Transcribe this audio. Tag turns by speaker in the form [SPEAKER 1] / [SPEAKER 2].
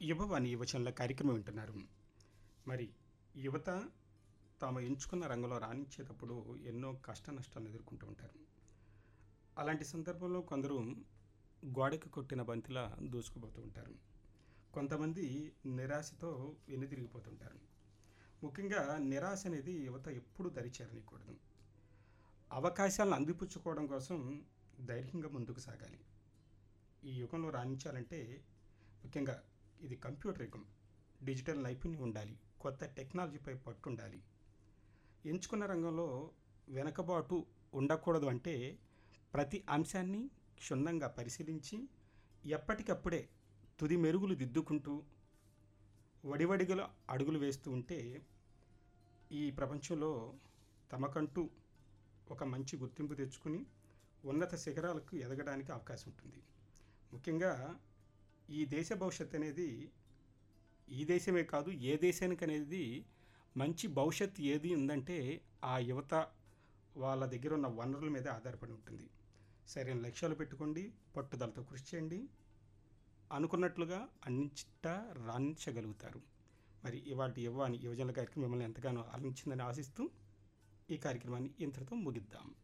[SPEAKER 1] యువవాణి యువచనల కార్యక్రమం వింటున్నారు మరి యువత తాము ఎంచుకున్న రంగంలో రాణించేటప్పుడు ఎన్నో కష్ట నష్టాలను ఎదుర్కొంటూ ఉంటారు అలాంటి సందర్భంలో కొందరు గోడకు కొట్టిన బంతిలా దూసుకుపోతూ ఉంటారు కొంతమంది నిరాశతో వెనుదిరిగిపోతుంటారు ముఖ్యంగా నిరాశ అనేది యువత ఎప్పుడు దరిచేరనికూడదు అవకాశాలను అందిపుచ్చుకోవడం కోసం ధైర్యంగా ముందుకు సాగాలి ఈ యుగంలో రాణించాలంటే ముఖ్యంగా ఇది కంప్యూటర్ యుగం డిజిటల్ నైపుణ్యం ఉండాలి కొత్త టెక్నాలజీపై పట్టు ఉండాలి ఎంచుకున్న రంగంలో వెనకబాటు ఉండకూడదు అంటే ప్రతి అంశాన్ని క్షుణ్ణంగా పరిశీలించి ఎప్పటికప్పుడే తుది మెరుగులు దిద్దుకుంటూ వడివడిగల అడుగులు వేస్తూ ఉంటే ఈ ప్రపంచంలో తమకంటూ ఒక మంచి గుర్తింపు తెచ్చుకుని ఉన్నత శిఖరాలకు ఎదగడానికి అవకాశం ఉంటుంది ముఖ్యంగా ఈ దేశ భవిష్యత్ అనేది ఈ దేశమే కాదు ఏ దేశానికి అనేది మంచి భవిష్యత్ ఏది ఉందంటే ఆ యువత వాళ్ళ దగ్గర ఉన్న వనరుల మీద ఆధారపడి ఉంటుంది సరైన లక్ష్యాలు పెట్టుకోండి పట్టుదలతో కృషి చేయండి అనుకున్నట్లుగా అన్నించిట రాణించగలుగుతారు మరి ఇవాటి యువ యువజనుల కార్యక్రమం మిమ్మల్ని ఎంతగానో ఆలోచించిందని ఆశిస్తూ ఈ కార్యక్రమాన్ని ఇంతటితో ముగిద్దాం